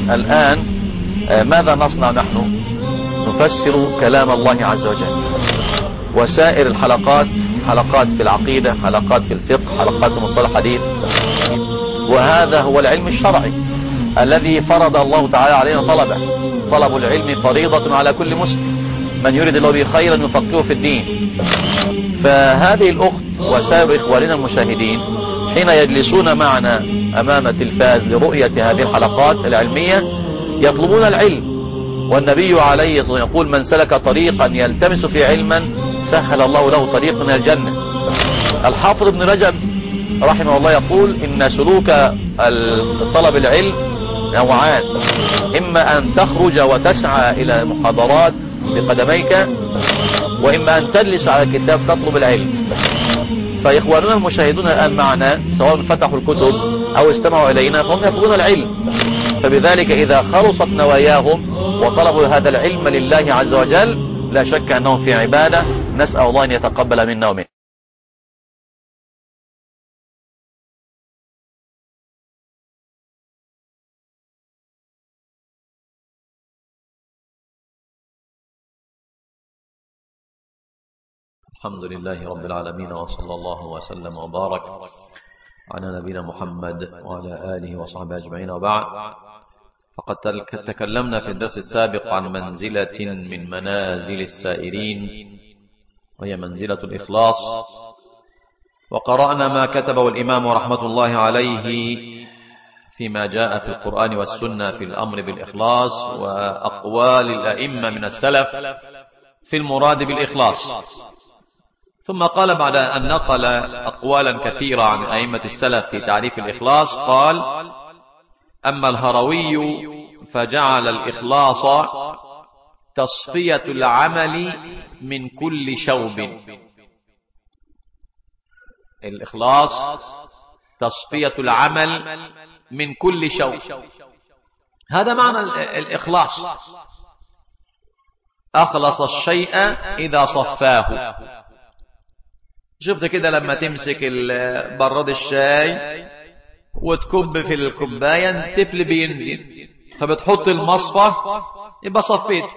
الآن ماذا نصنع نحن نفسر كلام الله عز وجل وسائر الحلقات حلقات في العقيدة حلقات في الفقه حلقات في مصطلح الحديث وهذا هو العلم الشرعي الذي فرض الله تعالى علينا طلبه طلب العلم فريضة على كل مسلم من يريد الله به خيرا يفقهه في الدين فهذه الأخت وسائر إخواننا المشاهدين حين يجلسون معنا أمام التلفاز لرؤية هذه الحلقات العلمية يطلبون العلم والنبي عليه الصلاة والسلام يقول من سلك طريقا يلتمس في علما سهل الله له طريقا من الجنة الحافظ ابن رجب رحمه الله يقول إن سلوك طلب العلم نوعان إما أن تخرج وتسعى إلى المحاضرات بقدميك وإما أن تجلس على الكتاب تطلب العلم فإخواننا المشاهدون الآن معنا سواء فتحوا الكتب أو استمعوا إلينا فهم يطلبون العلم فبذلك إذا خلصت نواياهم وطلبوا هذا العلم لله عز وجل لا شك أنهم في عبادة نسأل الله أن يتقبل منا ومنه الحمد لله رب العالمين وصلى الله وسلم وبارك على نبينا محمد وعلى آله وصحبه أجمعين وبعد فقد تكلمنا في الدرس السابق عن منزلة من منازل السائرين وهي منزلة الإخلاص وقرأنا ما كتبه الإمام رحمة الله عليه فيما جاء في القرآن والسنة في الأمر بالإخلاص وأقوال الأئمة من السلف في المراد بالإخلاص ثم قال بعد أن نقل أقوالا كثيرة عن أئمة السلف في تعريف الإخلاص قال أما الهروي فجعل الإخلاص تصفية العمل من كل شوب الإخلاص تصفية العمل من كل شوب هذا معنى الإخلاص أخلص الشيء إذا صفاه شفت كده لما تمسك براد الشاي وتكب في الكوبايه التفل بينزل فبتحط المصفى يبقى صفيت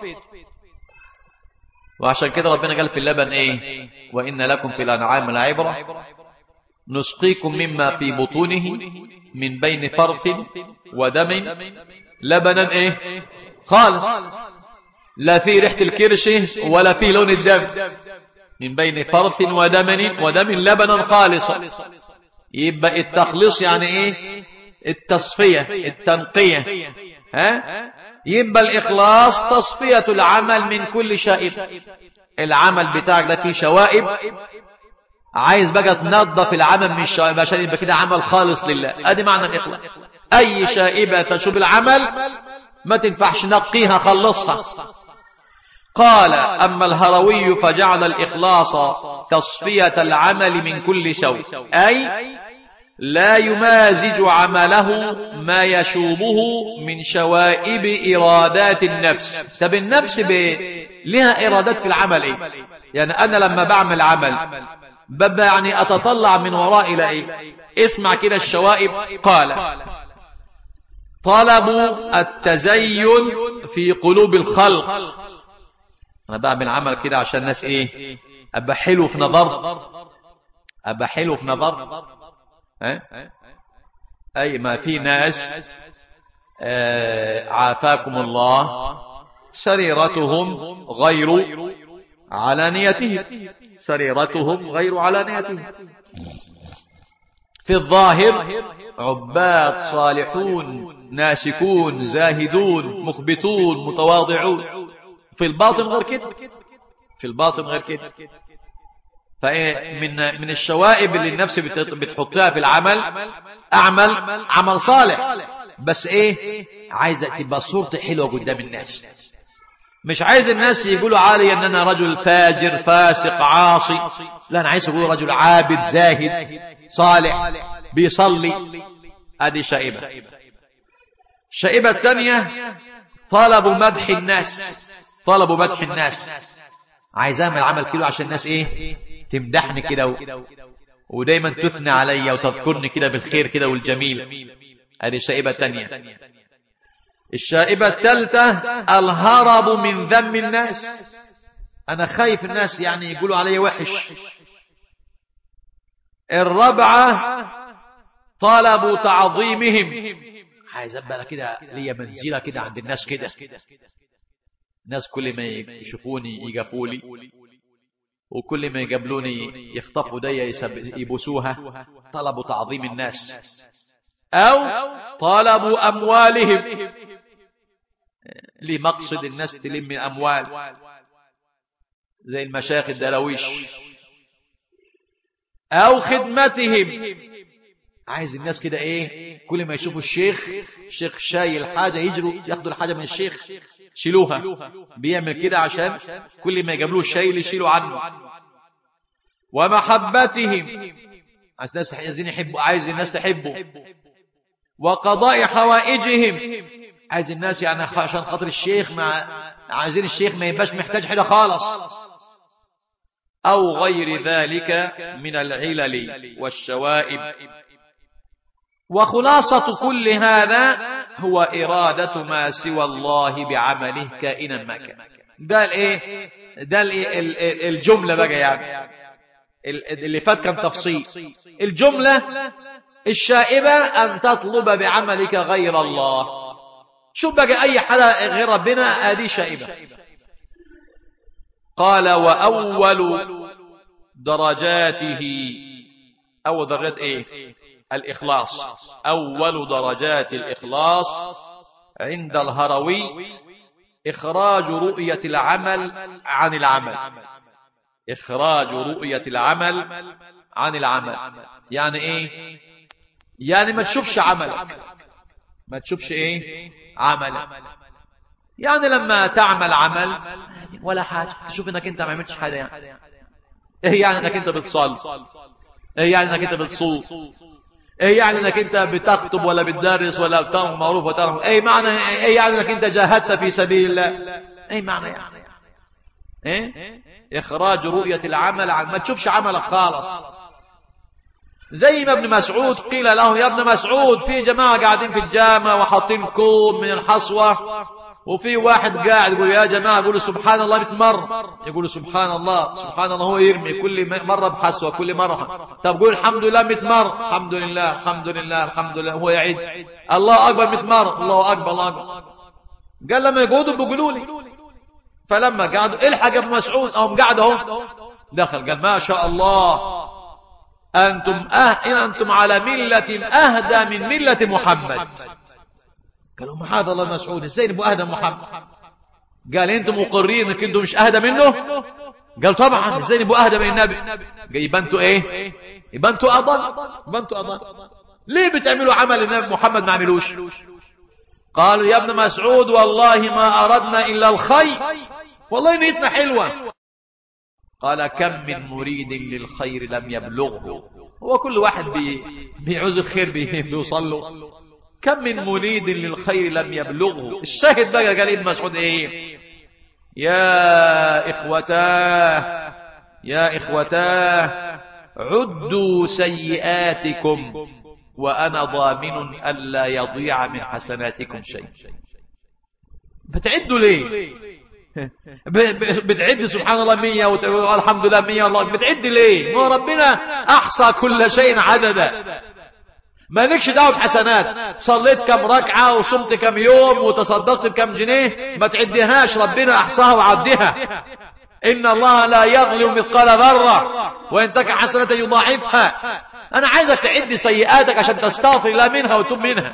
وعشان كده ربنا قال في اللبن ايه وان لكم في الانعام العبره نسقيكم مما في بطونه من بين فرث ودم لبنا ايه خالص لا في ريحه الكرش ولا في لون الدم من بين فرث ودم ودم لبنا خالصا يبقى التخليص يعني ايه التصفية التنقية ها يبقى الإخلاص تصفية العمل من كل شائب العمل بتاعك ده فيه شوائب عايز بقى تنظف العمل من الشوائب عشان يبقى كده عمل خالص لله ادي معنى الإخلاص أي شائبة تشوب العمل ما تنفعش نقيها خلصها قال أما الهروي فجعل الإخلاص تصفية العمل من كل شوء أي لا يمازج عمله ما يشوبه من شوائب إرادات النفس طب النفس ب... لها إرادات في العمل إيه؟ يعني أنا لما بعمل عمل ببقى يعني أتطلع من وراء إلى إيه اسمع كده الشوائب قال طلب التزين في قلوب الخلق انا بعمل عمل كده عشان الناس ايه ابقى حلو في نظر ابقى حلو في نظر ها اي ما في ناس آه عافاكم الله سريرتهم غير علانيته سريرتهم غير علانيته في الظاهر عباد صالحون ناسكون زاهدون مخبتون متواضعون في الباطن غير كده في الباطن غير كده فمن من الشوائب اللي النفس بتحطها في العمل اعمل عمل صالح بس ايه عايز تبقى صورتي حلوه قدام الناس مش عايز الناس يقولوا علي ان انا رجل فاجر فاسق عاصي لا انا عايز اقول رجل عابد زاهد صالح بيصلي ادي شائبه الشائبه الثانيه طلب مدح الناس طلبوا مدح الناس عايز اعمل عمل كده عشان الناس ايه تمدحني كده و... ودايما تثني عليا وتذكرني كده بالخير كده والجميل ادي شائبه تانية الشائبة الثالثة الهرب من ذم الناس أنا خايف الناس يعني يقولوا علي وحش الرابعة طلب تعظيمهم عايز ابقى كده ليا منزلة كده عند الناس كده الناس كل ما يشوفوني يقفولي وكل ما يقابلوني يخطفوا دي يبوسوها طلبوا تعظيم الناس أو طلبوا أموالهم لمقصد الناس تلم أموال زي المشايخ الدراويش أو خدمتهم عايز الناس كده ايه كل ما يشوفوا الشيخ الشيخ شايل حاجة يجروا ياخدوا الحاجة من الشيخ شيلوها بيعمل كده عشان كل ما يقابلوه الشايل يشيلوا عنه ومحبتهم عايز الناس عايزين يحبوا عايز الناس تحبه وقضاء حوائجهم عايز الناس يعني عشان خاطر الشيخ ما عايزين الشيخ ما يبقاش محتاج حاجة خالص أو غير ذلك من العلل والشوائب وخلاصة كل هذا هو إرادة ما سوى الله بعمله كائنا ما كان ده الايه ده الايه الجملة بقى يعني اللي فات كان تفصيل الجملة الشائبة أن تطلب بعملك غير الله شوف بقى أي حدا غير ربنا ادي شائبة قال وأول درجاته أول درجات إيه الإخلاص أول درجات الإخلاص عند الهروي إخراج رؤية العمل عن العمل إخراج رؤية العمل عن العمل يعني إيه يعني ما تشوفش عملك ما تشوفش إيه عملك يعني لما تعمل عمل ولا حاجة تشوف انك انت ما عملتش حاجة يعني ايه يعني انك انت بتصلي ايه يعني انك انت بتصوم ايه يعني انك انت بتخطب ولا بتدرس ولا بتعمل معروف وتعمل ايه معنى ايه يعني انك انت جاهدت في سبيل الله ايه معنى يعني ايه اخراج رؤية العمل عن ما تشوفش عملك خالص زي ما ابن مسعود قيل له يا ابن مسعود في جماعة قاعدين في الجامع وحاطين كوب من الحصوة وفي واحد قاعد يقول يا جماعة يقول سبحان الله 100 مرة يقول سبحان الله سبحان الله هو يرمي كل مرة بحسوة كل مرة طب قول الحمد لله 100 مرة الحمد لله الحمد لله الحمد لله هو يعيد الله أكبر 100 مرة الله أكبر الله أكبر قال لما يقعدوا بيقولوا لي فلما قعدوا الحق ابن مسعود أهم قعدوا اهو دخل قال ما شاء الله أنتم أه أنتم على ملة أهدى من ملة محمد قالوا معاذ الله مسعود ازاي نبقى اهدى محمد قال انتم مقرين انك انتم مش اهدى منه قال طبعا ازاي نبقى اهدى من النبي قال يبقى انتوا ايه يبقى انتوا اضل يبقى انتوا اضل ليه بتعملوا عمل النبي محمد ما عملوش قالوا يا ابن مسعود والله ما اردنا الا الخير والله نيتنا حلوه قال كم من مريد للخير لم يبلغه هو كل واحد بيعوز الخير بيوصل له كم من مريد للخير لم يبلغه الشاهد بقى قال ابن مسعود ايه يا اخوتاه يا اخوتاه عدوا سيئاتكم وانا ضامن الا يضيع من حسناتكم شيء بتعدوا ليه بتعد سبحان الله مية والحمد لله مية الله بتعد ليه ما ربنا احصى كل شيء عددا ما لكش دعوه بحسنات صليت كم ركعة وصمت كم يوم وتصدقت بكم جنيه ما تعديهاش ربنا أحصاها وعدها إن الله لا يظلم مثقال ذرة وإن تك حسنة يضاعفها أنا عايزك تعد سيئاتك عشان تستغفر لا منها وتب منها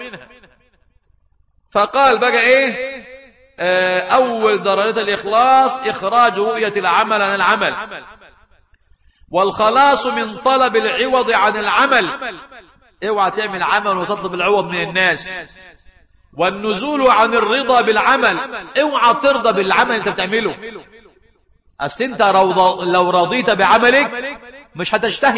فقال بقى إيه أول درجة الإخلاص إخراج رؤية العمل عن العمل والخلاص من طلب العوض عن العمل اوعى تعمل عمل وتطلب العوض من الناس والنزول عن الرضا بالعمل اوعى ترضى بالعمل انت بتعمله اصل انت لو رضيت بعملك مش هتجتهد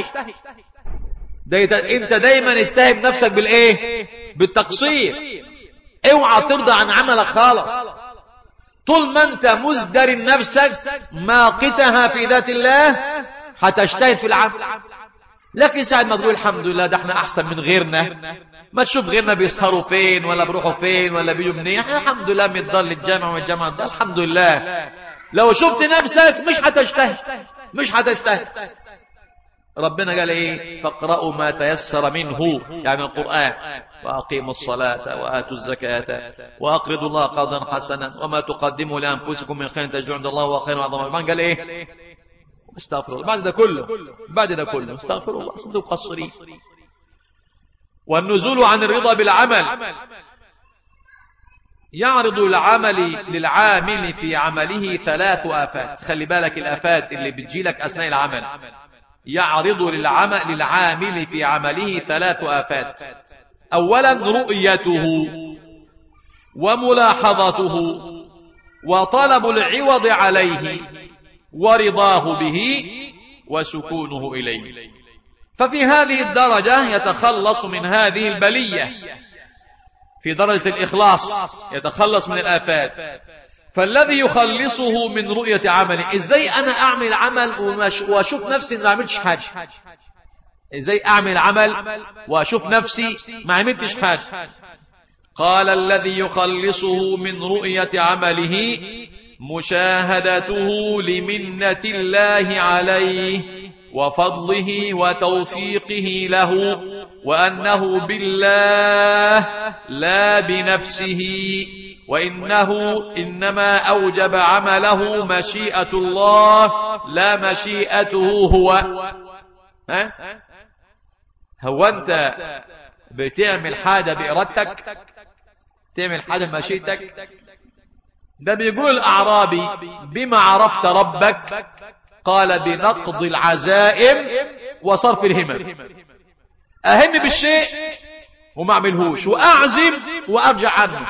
انت دايما اتهم نفسك بالايه بالتقصير اوعى ترضى عن عملك خالص طول ما انت مزدر نفسك ماقتها في ذات الله هتجتهد في العمل لكن ساعة ما تقول الحمد لله ده احنا احسن من غيرنا ما تشوف غيرنا بيسهروا فين ولا بيروحوا فين ولا بيجوا منين احنا الحمد لله بنضل للجامعة والجامعة ده الحمد لله لو شفت نفسك مش هتجتهد مش هتجتهد ربنا قال ايه فاقرأوا ما تيسر منه يعني القرآن وأقيموا الصلاة وآتوا الزكاة وأقرضوا الله قرضا حسنا وما تقدموا لأنفسكم من خير تجدوا عند الله وخير وعظم قال ايه استغفر الله بعد ده كله بعد ده كله استغفر الله صدق قصرين والنزول عن الرضا بالعمل يعرض العمل للعامل في عمله ثلاث آفات خلي بالك الآفات اللي بتجيلك أثناء العمل يعرض للعمل للعامل في عمله ثلاث آفات أولا رؤيته وملاحظته وطلب العوض عليه ورضاه به وسكونه إليه ففي هذه الدرجة يتخلص من هذه البلية في درجة الإخلاص يتخلص من الآفات فالذي يخلصه من رؤية عمله ازاي انا اعمل عمل واشوف نفسي ما عملتش حاجة ازاي اعمل عمل واشوف نفسي ما عملتش حاجة قال الذي يخلصه من رؤية عمله مشاهدته لمنة الله عليه وفضله وتوفيقه له وأنه بالله لا بنفسه وإنه إنما أوجب عمله مشيئة الله لا مشيئته هو ها؟ هو أنت بتعمل حاجة بإرادتك تعمل حاجة بمشيئتك ده بيقول الأعرابي بما عرفت ربك قال بنقض العزائم وصرف الهمم أهم بالشيء وما اعملهوش وأعزم وأرجع عنه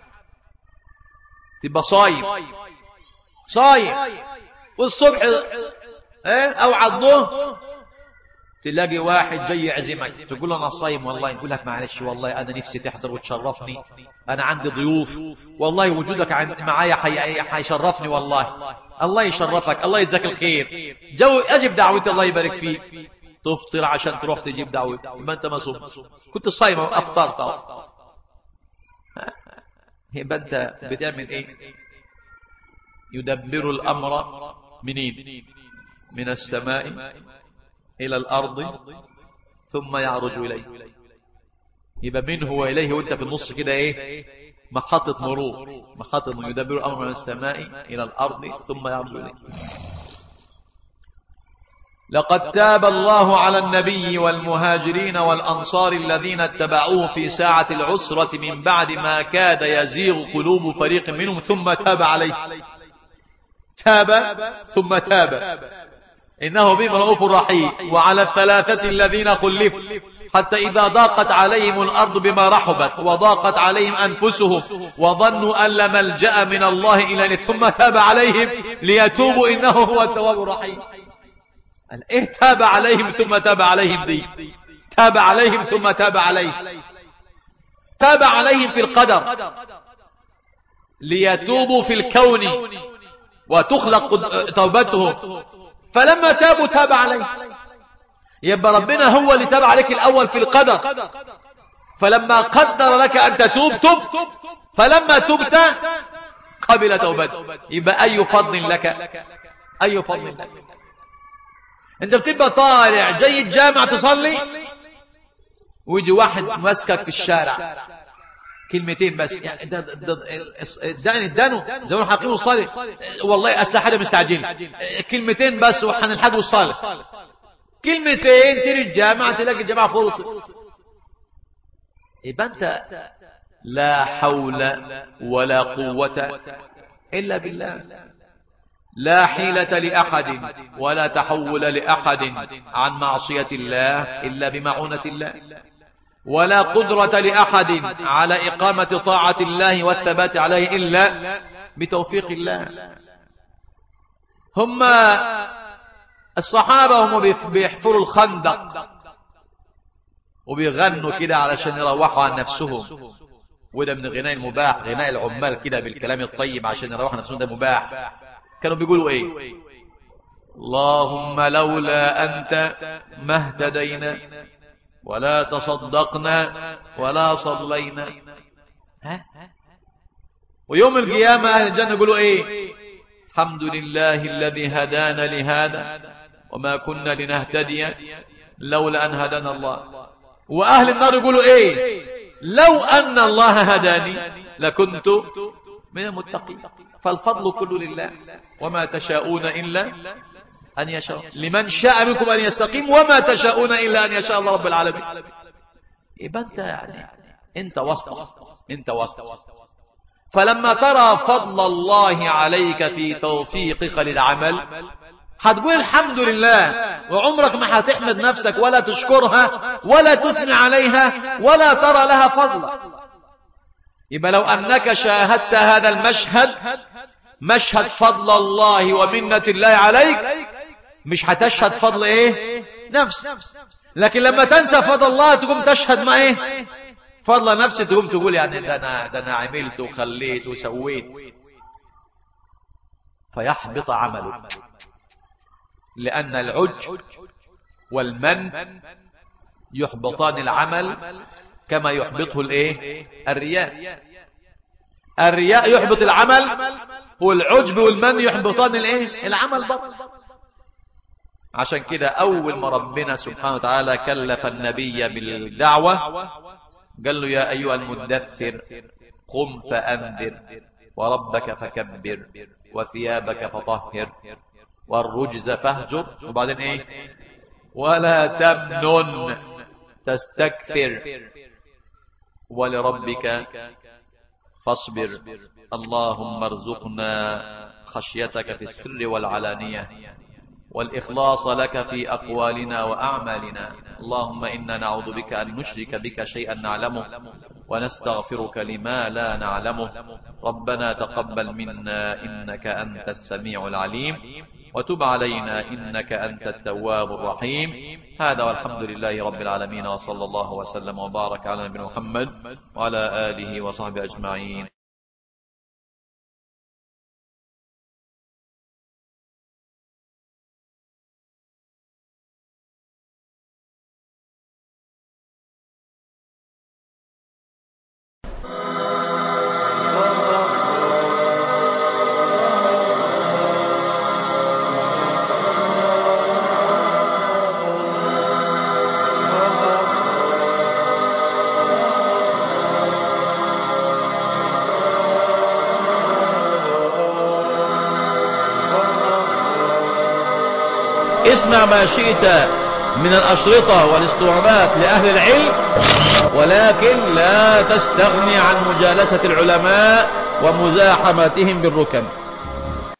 تبقى صايم صايم والصبح ايه او عضوه تلاقي واحد جاي يعزمك تقول له انا صايم والله يقول لك معلش والله انا نفسي تحضر وتشرفني انا عندي ضيوف والله وجودك معايا حيشرفني والله الله يشرفك الله يجزاك الخير جو اجب دعوتي الله يبارك فيك تفطر عشان تروح تجيب دعوتي ما انت ما صمت كنت صايم افطرت يبقى انت بتعمل ايه يدبر الامر منين من السماء الى الارض ثم يعرج اليه يبقى منه واليه وانت في النص كده ايه محطة مرور محطة يدبر الامر من السماء الى الارض ثم يعرج اليه لقد تاب الله على النبي والمهاجرين والأنصار الذين اتبعوه في ساعة العسرة من بعد ما كاد يزيغ قلوب فريق منهم ثم تاب عليه تاب ثم تاب إنه بهم رؤوف رحيم وعلى الثلاثة الذين خلفوا حتى إذا ضاقت عليهم الأرض بما رحبت وضاقت عليهم أنفسهم وظنوا أن لا ملجأ من الله إلى ثم تاب عليهم ليتوبوا إنه هو التواب الرحيم ايه تاب عليهم ثم تاب عليهم دي تاب عليهم ثم تاب عليهم تاب عليهم في القدر ليتوبوا في الكون وتخلق توبتهم فلما تابوا تاب عليهم يبقى ربنا هو اللي تاب عليك الأول في القدر فلما قدر لك أن تتوب تب فلما تبت قبل توبته يبقى أي فضل لك أي فضل لك انت بتبقى طالع جاي الجامع تصلي ويجي واحد ماسكك في الشارع كلمتين بس يعني اداني ادانوا زي ما حاقيم الصالح والله اصل حاجه مستعجل كلمتين بس وحنلحقوا الصالح كلمتين تيجي الجامع تلاقي الجامعه فرص يبقى انت لا حول ولا قوه الا بالله لا حيلة لأحد ولا تحول لأحد عن معصية الله إلا بمعونة الله ولا قدرة لأحد على إقامة طاعة الله والثبات عليه إلا بتوفيق الله هم الصحابة هم بيحفروا الخندق وبيغنوا كده علشان يروحوا عن نفسهم وده من غناء المباح غناء العمال كده بالكلام الطيب عشان يروحوا نفسهم ده مباح كانوا بيقولوا ايه اللهم لولا أنت ما اهتدينا ولا تصدقنا ولا صلينا ها ويوم القيامة أهل الجنة يقولوا إيه الحمد لله الذي هدانا لهذا وما كنا لنهتدي لولا أن هدانا الله وأهل النار يقولوا إيه لو أن الله هداني لكنت من المتقين فالفضل كله لله وما تشاءون إلا أن يشاء لمن شاء منكم أن يستقيم وما تشاءون إلا أن يشاء الله رب العالمين يبقى أنت يعني أنت وسط أنت وسط فلما ترى فضل الله عليك في توفيقك للعمل هتقول الحمد لله وعمرك ما هتحمد نفسك ولا تشكرها ولا تثني عليها ولا ترى لها فضلا يبقى لو أنك شاهدت هذا المشهد مشهد فضل الله ومنة الله عليك مش هتشهد فضل ايه نفس لكن لما تنسى فضل الله تقوم تشهد ما ايه فضل نفسي تقوم تقول يعني ده انا ده انا عملت وخليت وسويت فيحبط عملك لأن العج والمن يحبطان العمل كما يحبطه الايه الرياء الرياء يحبط العمل والعجب والمن يحبطان الايه العمل برضه عشان كده أول ما ربنا سبحانه وتعالى كلف النبي بالدعوة قال له يا أيها المدثر قم فأنذر وربك فكبر وثيابك فطهر والرجز فاهجر وبعدين ايه ولا تمنن تستكثر ولربك فاصبر اللهم ارزقنا خشيتك في السر والعلانية والإخلاص لك في أقوالنا وأعمالنا اللهم إنا نعوذ بك أن نشرك بك شيئا نعلمه ونستغفرك لما لا نعلمه ربنا تقبل منا إنك أنت السميع العليم وتب علينا إنك أنت التواب الرحيم هذا والحمد لله رب العالمين وصلى الله وسلم وبارك على نبينا محمد وعلى آله وصحبه أجمعين اسمع ما شئت من الأشرطة والاسطوانات لأهل العلم ولكن لا تستغني عن مجالسة العلماء ومزاحمتهم بالركب